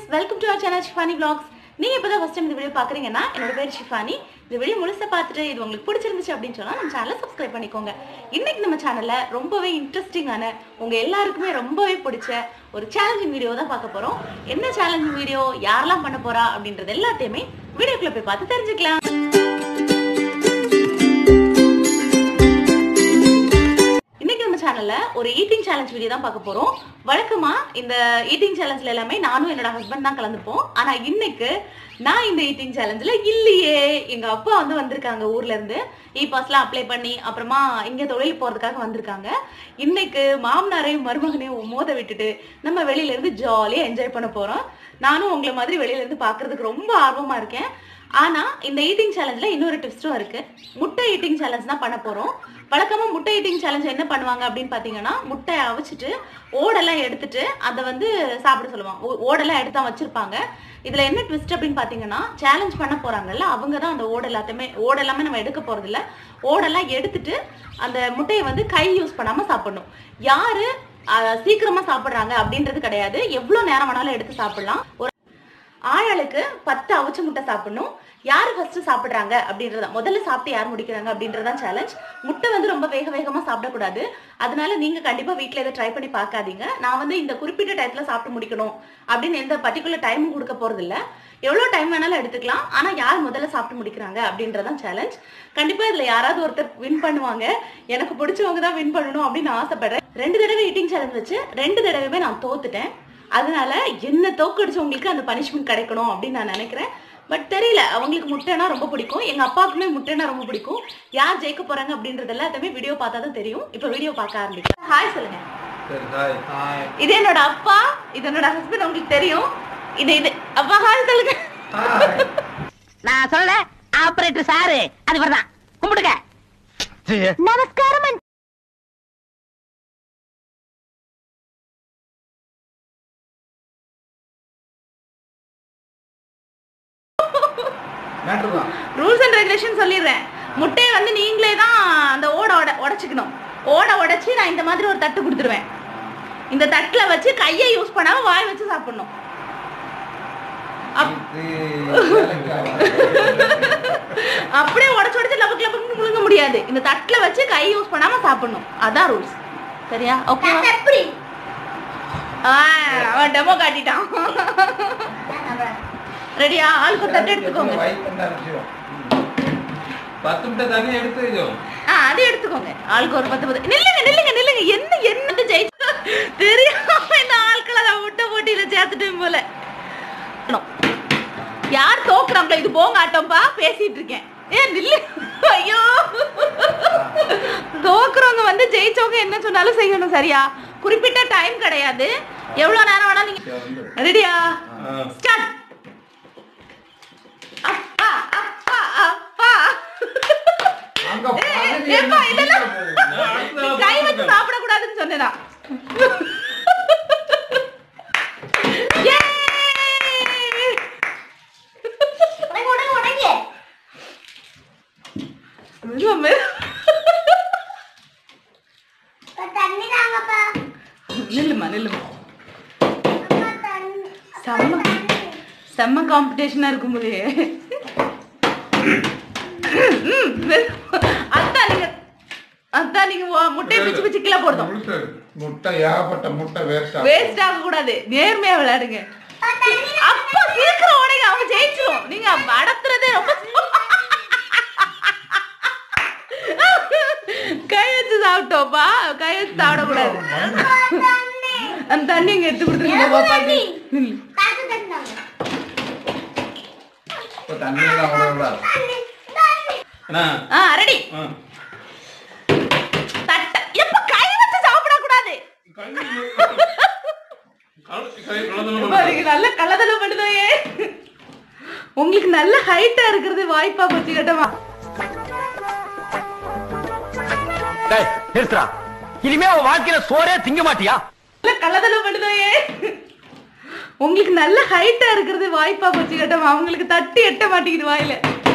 Welcome to our channel Shifani vlogs நீங்க இப்பதான் first time இந்த வீடியோ பாக்குறீங்கன்னா என்னோட பேர் ஷிஃபானி இந்த வீடியோ முழுசா பார்த்துட்டு இது உங்களுக்கு பிடிச்சிருந்துச்சு அப்படின்னு சொன்னா நம்ம சேனலை சப்ஸ்கிரைப் பண்ணிக்கோங்க இன்னைக்கு நம்ம சேனல்ல ரொம்பவே இன்ட்ரெஸ்டிங்கான உங்க எல்லாருக்குமே ரொம்பவே பிடிச்ச ஒரு சேலஞ்சிங் வீடியோ தான் பார்க்க போறோம் என்ன சேலஞ்சிங் வீடியோ யாரெல்லாம் பண்ண போறா அப்படின்றது எல்லாத்தையுமே வீடியோக்குள்ள போய் பார்த்து தெரிஞ்சுக்கலாம் இன்னைக்கு நம்ம சேனல்ல ஒரு ஈட்டிங் சேலஞ்ச் வீடியோ தான் பார்க்க போறோம் வழக்கமா இந்த ஈட்டிங் சேலஞ்ச்ல எல்லாமே நானும் என்னோட ஹஸ்பண்ட் தான் கலந்துப்போம் ஆனா இன்னைக்கு நான் இந்த ஈட்டிங் சேலஞ்ச்ல இல்லையே எங்க அப்பா வந்து வந்திருக்காங்க ஊர்ல இருந்து இ பாஸ்லாம் அப்ளை பண்ணி அப்புறமா இங்க தொழில் போறதுக்காக வந்திருக்காங்க இன்னைக்கு மாமனாரையும் மருமகனையும் மோத விட்டுட்டு நம்ம வெளியில இருந்து ஜாலியா என்ஜாய் பண்ண போறோம் நானும் உங்களை மாதிரி வெளியில இருந்து பாக்குறதுக்கு ரொம்ப ஆர்வமா இருக்கேன் ஆனா இந்த ஈட்டிங் சேலஞ்சில் இன்னொரு ட்விஸ்டும் இருக்கு முட்டை ஈட்டிங் சேலஞ்ச் தான் பண்ண போறோம் வழக்கமா முட்டை ஈட்டிங் சேலஞ்ச் என்ன பண்ணுவாங்க அப்படின்னு பாத்தீங்கன்னா முட்டையை அவிச்சிட்டு ஓடெல்லாம் எடுத்துட்டு அதை வந்து சாப்பிட சொல்லுவாங்க ஓ- ஓடெல்லாம் எடுத்து தான் வச்சிருப்பாங்க இதுல என்ன ட்விஸ்ட் அப்படின்னு பாத்தீங்கன்னா சேலஞ்ச் பண்ண போறாங்கல்ல அவங்க தான் அந்த ஓடு எல்லாத்தையுமே ஓடு எல்லாமே நம்ம எடுக்க போறது இல்ல ஓடெல்லாம் எடுத்துட்டு அந்த முட்டையை வந்து கை யூஸ் பண்ணாம சாப்பிடணும் யாரு அஹ், சீக்கிரமா சாப்பிடுறாங்க அப்படின்றது கிடையாது எவ்வளவு நேரம் வேணாலும் எடுத்து சாப்பிடலாம் ஒரு ஆளாளுக்கு பத்து அவிச்ச முட்டை சாப்பிடணும் யாரு ஃபர்ஸ்ட் சாப்பிடுறாங்க அப்படின்றத முதல்ல சாப்பிட்டு யார் முடிக்கிறாங்க அப்படின்றதான் சேலஞ்ச் முட்டை வந்து ரொம்ப வேக வேகமா சாப்பிடக்கூடாது அதனால நீங்க கண்டிப்பா வீட்ல இதை ட்ரை பண்ணி பார்க்காதீங்க நான் வந்து இந்த குறிப்பிட்ட டயத்துல சாப்பிட்டு முடிக்கணும் அப்படின்னு எந்த பர்டிகுலர் டைமும் கொடுக்க போறது இல்ல எவ்வளவு டைம் வேணாலும் எடுத்துக்கலாம் ஆனா யார் முதல்ல சாப்பிட்டு முடிக்கிறாங்க அப்படின்றதான் சேலஞ்ச் கண்டிப்பா இதுல யாராவது ஒருத்தர் வின் பண்ணுவாங்க எனக்கு பிடிச்சவங்க தான் வின் பண்ணணும் அப்படின்னு நான் ஆசைப்படுறேன் ரெண்டு தடவை ஈட்டிங் சேலஞ்ச் வச்சு ரெண்டு தடவையுமே நான் தோத்துட்டேன் அதனால என்ன தோக்கடிச்சவங்களுக்கு அந்த பனிஷ்மெண்ட் கிடைக்கணும் அப்படின்னு நான் நினைக்கிறேன் பட் தெரியல அவங்களுக்கு முட்டைனா ரொம்ப பிடிக்கும் எங்க அப்பாவுக்குமே முட்டைனா ரொம்ப பிடிக்கும் யார் ஜெயிக்க போறாங்க அப்படின்றது எல்லாத்தையுமே வீடியோ பார்த்தா தான் தெரியும் இப்போ வீடியோ பார்க்க ஆரம்பிக்கலாம் ஹாய் சொல்லுங்க சரி ஹாய் ஹாய் இது என்னோட அப்பா இது என்னோட ஹஸ்பண்ட் உங்களுக்கு தெரியும் இது இது அப்பா ஹாய் சொல்லுங்க ஹாய் நான் சொல்ல ஆபரேட்டர் சாரு அது வரதான் கும்பிடுங்க நமஸ்காரம் மேட்ரு தான் ரூல்ஸ் அண்ட் ரெகுலேஷன் சொல்லிடுறேன் முட்டையை வந்து நீங்களே தான் அந்த ஓட உட உடச்சிக்கணும் ஓட உடைச்சு நான் இந்த மாதிரி ஒரு தட்டு கொடுத்துருவேன் இந்த தட்டுல வச்சு கையை யூஸ் பண்ணாம வாய் வச்சு சாப்பிடணும் அப்- இது வேலைக்கு ஆகாது. அப்படியே உடச்சு உடச்சு லபக்கு லபக்கு முழுங்க முடியாது இந்த தட்டுல வச்சு கை யூஸ் பண்ணாம சாப்பிடணும் அதான் ரூல்ஸ் சரியா ஓகே அவன் டெமோ காட்டிட்டான் ரெடியா ஆளுக்கு ஒரு தட்டு எடுத்துக்கோங்க வயித்து என்ன விஷயம்? பத்து முட்டை தனியா எடுத்து வைக்கோ. ஆ அது எடுத்துக்கோங்க ஆளுக்கு ஒரு பத்து பத்து நில்லுங்க நில்லுங்க நில்லுங்க என்ன என்ன ஜெயிச்சு தெரியாம இந்த ஆட்களை நான் முட்டை போட்டியில சேர்த்துட்டேன் போல யார் தோக்குறாங்களோ இது போங்க ஆட்டோம்பா பேசிட்டு இருக்கேன் ஏ நில்லு ஐயோ தோக்குறவங்க வந்து ஜெயிச்சவங்க என்ன சொன்னாலும் செய்யணும் சரியா குறிப்பிட்ட டைம் கிடையாது எவ்வளவு நேரம் வேணாலும் நீங்க சரி, வந்து. ரெடியா ஆ. ஸ்டார்ட் அப்பா அப்பா அப்பா அங்க ஏய், பகுதி ஏப்பா, என்ன இதெல்லாம் கீழே போகுது. நீ கை வச்சு சாப்பிடக்கூடாதுன்னு சொன்னேனா மெதுவா, மெதுவா. நில்லுமா நில்லுமா செம்ம செம்ம காம்படிஷனா இருக்கும் போதே ம், மெதுவா. அதான் நீங்க அதான் நீங்க வா- முட்டையை பிச்சு பிச்சு கீழே போடுதோம் முட்டை முட்டை ஏகப்பட்ட முட்டை வேஸ்ட் வேஸ்ட் ஆக கூடாது நேர்மையா விளையாடுங்க அப்பா சீக்கிரம் உடைங்க அவங்க ஜெயிச்சிரும் நீங்க அடத்துறதே ரொம்ப கை வச்சு சாப்பிட்டோப்பா கை வச்சு சாப்பிடக்கூடாது அந்த தண்ணி இங்க எடுத்து கொடுத்துருங்க பாப்பாக்கு நில்லு. இப்போ தண்ணி எல்லாம் விடக்கூடாது என்ன ஆ ரெடி ஆ. தட்ட எப்ப கை வச்சு சாப்பிடக்கூடாது கை கை கலந்து பாருங்க நல்ல கள்ளதனம் பண்ணுதோயே உங்களுக்கு நல்ல ஹைட்டா இருக்கிறது வாய்ப்பா போச்சு கேட்டமா டேய் நிறுத்துறா இனிமே உன் வாழ்க்கையில சோறே திங்க மாட்டியா நல்ல கள்ளதனம் பண்ணுதோயே உங்களுக்கு நல்ல ஹைட்டா இருக்கிறது வாய்ப்பா போச்சு கேட்டமா அவங்களுக்கு தட்டி எட்ட மாட்டேங்குது வாயில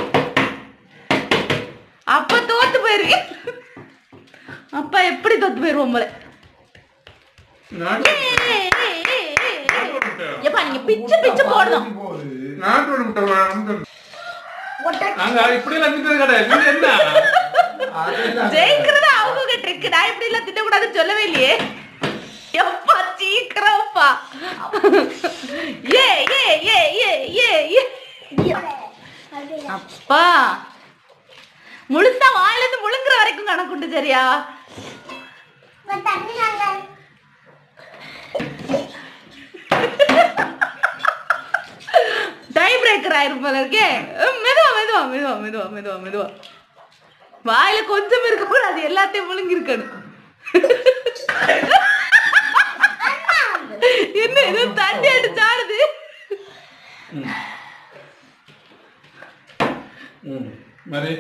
அப்ப தோத்து போயிருவீங்க அப்பா எப்படி தோத்து போயிருவோம் போல நாட்டு ஏய், ஏய், ஏய், ஏய், ஏய். எப்பா நீங்க பிச்சு பிச்சு போடணும் நாட்டு முட்டை வாங்க. நாங்க இப்படி எல்லாம் திட்டது கிடையாது நீங்க என்ன ஜெயிக்கிறது அவங்க ட்ரிக் நான் இப்படி எல்லாம் திட்டக்கூடாதுன்னு சொல்லவே இல்லையே எப்பா சீக்கிரம்ப்பா ஏ ஏ ஏ ஏ ஏ ஏ அப்பா முழுசா வாயில இருந்து முழுங்குற வரைக்கும் கணக்குண்டு சரியா டை பிரேக்கர் ஆயிரும் போல இருக்கே அஹ் மெதுவா மெதுவா மெதுவா மெதுவா மெதுவா மெதுவா வாயில கொஞ்சம் இருக்க கூடாது எல்லாத்தையும் முழுங்கி இருக்கணும் என்ன இது தண்ணி அடிச்சு ஆடுது ம். மாதிரி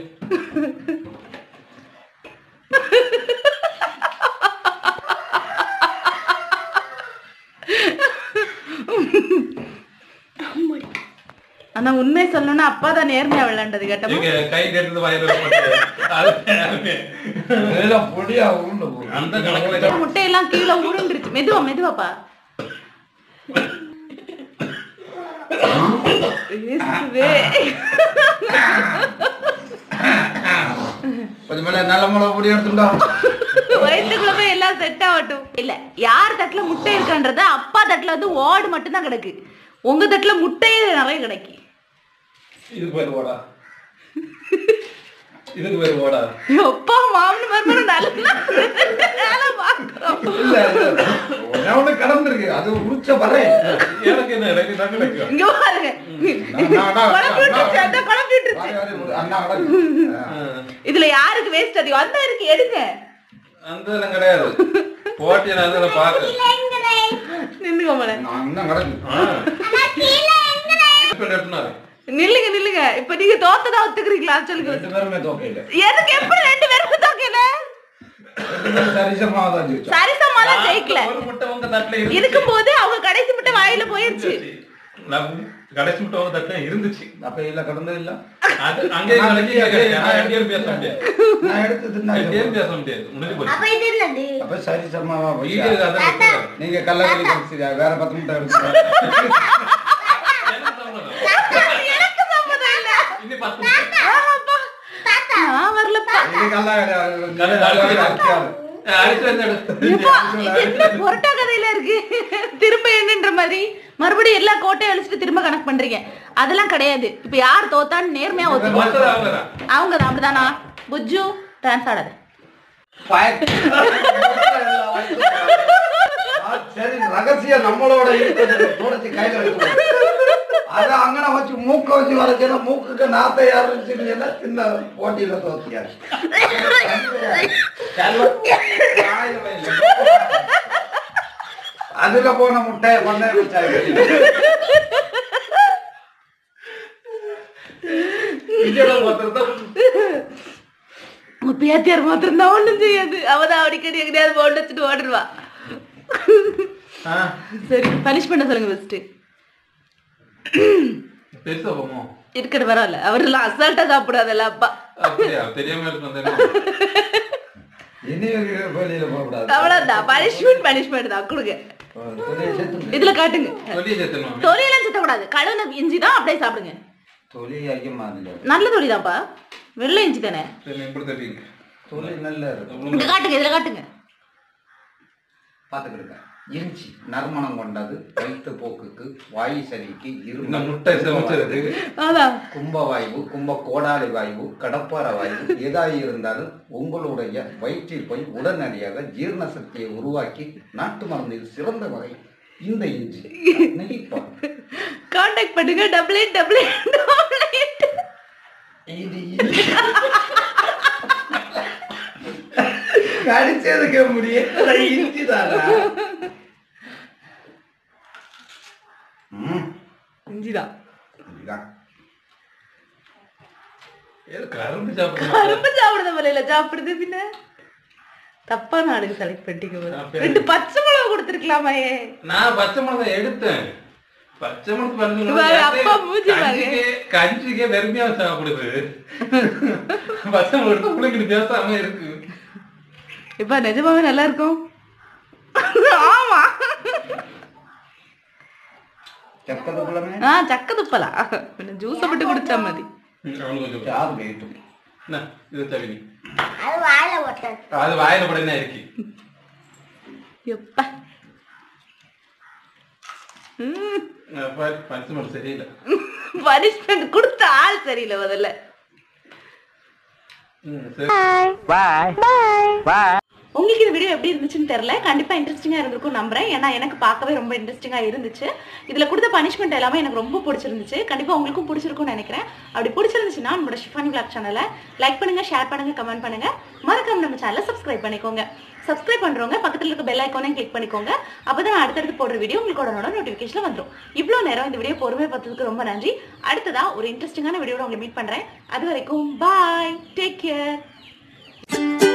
ஆனா உண்மை சொல்லணும்னா அப்பா தான் நேர்மையா விளையாண்டது கேட்டமா எங்க கை கட்டுறது வயதுல போட்டு அது எல்லாமே. இதெல்லாம் பொடியா உருண்டை போகும். அந்த கணக்குல முட்டையெல்லாம் கீழே உருண்டுருச்சு மெதுவா மெதுவாப்பா இயேசுவே. கொஞ்சம் மேல நல்ல மிளகா பொடி எடுத்துட்டா வயித்துக்குள்ள போய் எல்லாம் செட் ஆகட்டும் இல்ல யார் தட்டுல முட்டை இருக்கான்றத அப்பா தட்டுல வந்து ஓடு மட்டும் தான் கிடக்கு உங்க தட்டுல முட்டையே நிறைய கிடைக்கு இது பேர் ஓடா இதுக்கு பேர் ஓடா அப்பா மாமனு மருமனும் நல்லா வேலை பார்க்கிறோம். இல்ல இல்ல. ஒண்ணே ஒண்ணு கடந்திருக்கு அது உரிச்ச வரேன் எனக்கு என்ன எனக்கு தான் கிடைக்கும் இங்க பாருங்க குழப்பி விட்டுருச்சு, அந்த குழப்பி விட்டுருச்சு. அண்ணா கிடக்கு. ஆ. இதுல யாருக்கு வேஸ்ட் அதிகம் அந்த இருக்கு எடுங்க அந்த இதெல்லாம் கிடையாது போட்டி நான் அதில் பார்த்தேன் நின்னுங்க போல அண்ணா கிடக்கு. இப்ப எடுத்துனாரு. நில்லுங்க நில்லுங்க இப்ப நீங்க தோத்ததா ஒத்துக்கிறீங்களா சொல்லுங்க ரெண்டு பேருமே தோக்கையில எதுக்கு எப்படி ரெண்டு பேரும் தோக்கல ரெண்டு பேரும் சரிசமா தான் ஜெயிச்சோம் சரிசமா தான் ஜெயிக்கல ஒரு முட்டை உங்க தட்டுல இருந்துச்சு. இருக்கும் போது அவங்க கடைசி மட்டும் வாயில போயிருச்சு நான் கடைசி முட்டை உங்க தட்டுல இருந்துச்சு அப்ப இல்ல கடந்தது இல்ல அது அங்கேயே கலக்கி நான் எங்கேயும் பேச முடியாது நான் எடுத்து தின்னா எங்கேயும் பேச முடியாது முடிஞ்சு போச்சு அப்ப சரிசமாவா போச்சு வீட்டுக்கு அதை வச்சுக்காரு. நீங்க கள்ளக்கறி கடிச்சியா வேற பத்து முட்டை எடுத்து எனக்கு சம்மதம் இல்ல இன்னும் பத்து முட்டை. ஆமாப்பா. நான் வரலப்பா இது கல்லா கல்லு அடிச்சு அடிச்சு வந்து எடு. எப்பா, இது என்ன பொரட்டா கதையில இருக்கு திரும்ப என்னன்ற மாதிரி மறுபடியும் எல்லா கோட்டையும் அழிச்சிட்டு திரும்ப கணக்கு பண்றீங்க அதெல்லாம் கிடையாது இப்ப யார் தோத்தான்னு நேர்மையா ஒத்துக்கோ மத்தது அவங்கதான். அவங்க தான் அப்படிதானா புஜ்ஜு டான்ஸ் ஆடாத சரி ரகசியம் நம்மளோட இருக்கிறது தொடச்சி கையில எடுக்கணும் அத அங்கன வச்சு மூக்க வச்சு வரைச்சா மூக்குக்கு நாத்தை யாருன்னு சின்ன போட்டியில தோத்தியாரு அதுல போன முட்டைய பண்ண வச்சாங்க இதோட ஒருத்தர் தான் உங்க பேத்தியார் மாத்திரம் தான் ஒண்ணும் செய்யாது அவதான் அடிக்கடி எங்கேயாவது போட்டு வச்சுட்டு ஓடுருவா ஆ, சரி பனிஷ் பண்ண சொல்லுங்க ஃபர்ஸ்ட் பெருசா போமோ இருக்கட்டும் பரவாயில்ல அவரெல்லாம் அசால்ட்டா சாப்பிடாதல்ல அப்பா அப்படியா தெரியாம இருக்கு வந்தேன் இனி வெளியில போகக்கூடாது அவ்வளவுதான் பனிஷ்மெண்ட் பனிஷ்மெண்ட் தான் கொடுங்க தொழிலை சேர்த்து இதுல காட்டுங்க சொல்லி சேர்த்தணும் தொழிலாம் சுத்தக்கூடாது கழுவுன இஞ்சி தான் அப்படியே சாப்பிடுங்க தொழில் அதிகமா இல்லை நல்ல தொழி தான்ப்பா வெள்ளை இஞ்சி தானே சரி இப்படி தட்டிங்க தொழில் நல்லா இருக்கும் இங்க காட்டுங்க இதுல காட்டுங்க பார்த்துக்கிடுங்க இஞ்சி நறுமணம் கொண்டது வயிற்று போக்குக்கு வாயு சளிக்கு இந்த இருமல் முட்டை சமைச்சதுக்கு அதான் கும்ப வாயு கும்ப கோடாலி வாயு கடப்பார வாயு எதாய் இருந்தாலும் உங்களுடைய வயிற்றில் போய் உடனடியாக ஜீரண சக்தியை உருவாக்கி நாட்டு மருந்தில் சிறந்த வகை இந்த இஞ்சி நெகிப்பா காண்டாக்ட் பண்ணுங்க double eight double eight double eight இது இஞ்சி. கடிச்சதுக்க முடியல இஞ்சி தானா ம், இஞ்சி தான் இதுதான். ஏதோ கரும்பு சாப்பிடுறேன் கரும்பு சாப்பிடுறது போல இல்ல சாப்பிடுறது பின்ன தப்பான ஆளுக்கு செலக்ட் பண்ணிட்டீங்க போல. ரெண்டு பச்சை மிளகா கொடுத்துருக்கலாமே நான் பச்சை மிளகாய் எடுத்தேன் பச்சை மிளகாய் இது பாரு, அப்பா மூஞ்சி பாரு. கஞ்சிக்கே கஞ்சிக்கே வெறுமையா சாப்பிடுது பச்சை மிளகாய் எடுத்து புள்ளைங்கிட்டு பேசாம இருக்கு இப்ப நிஜமாவே நல்லா இருக்கும் ஆமா சக்கரை புலமே ஆ சக்க துப்பலா பின்ன ஜூஸை மட்டும் குடிச்சா மதி ம், அவனுக்கு கொஞ்சம் கொடு. யார் வேட்டும் என்ன, இது தவினி அது வாயில ஒட்டது அது வாயில கூட என்ன இருக்கு எப்ப ம் பனிஷ்மெண்ட் சரியில்லை பனிஷ்மெண்ட் கொடுத்த ஆள் சரியில்லை முதல்ல ம், சரி பாய் பாய் உங்களுக்கு இந்த வீடியோ எப்படி இருந்துச்சுன்னு தெரியல கண்டிப்பா இன்ட்ரெஸ்டிங்கா இருந்திருக்கும் நம்புறேன் ஏன்னா எனக்கு பார்க்கவே ரொம்ப இன்ட்ரெஸ்டிங்கா இருந்துச்சு இதுல கொடுத்த பனிஷ்மெண்ட் எல்லாமே எனக்கு ரொம்ப பிடிச்சிருந்துச்சு கண்டிப்பா உங்களுக்கும் பிடிச்சிருக்கும்னு நினைக்கிறேன் அப்படி பிடிச்சிருந்துச்சுன்னா நம்மளோட ஷிஃபானி விளாக் சேனலை லைக் பண்ணுங்க ஷேர் பண்ணுங்க கமெண்ட் பண்ணுங்க மறக்காம நம்ம சேனலை சப்ஸ்கிரைப் பண்ணிக்கோங்க சப்ஸ்கிரைப் பண்றவங்க பக்கத்துல இருக்க பெல் ஐக்கானையும் கிளிக் பண்ணிக்கோங்க அப்பதான் நான் அடுத்தடுத்து போடுற வீடியோ உங்களுக்கு உடனே நோட்டிபிகேஷன் வந்துடும் இவ்வளோ நேரம் இந்த வீடியோ பொறுமை பார்த்ததுக்கு ரொம்ப நன்றி அடுத்ததா ஒரு இன்ட்ரெஸ்டிங்கான வீடியோட உங்களை மீட் பண்றேன் அது வரைக்கும் பாய் டேக் கேர்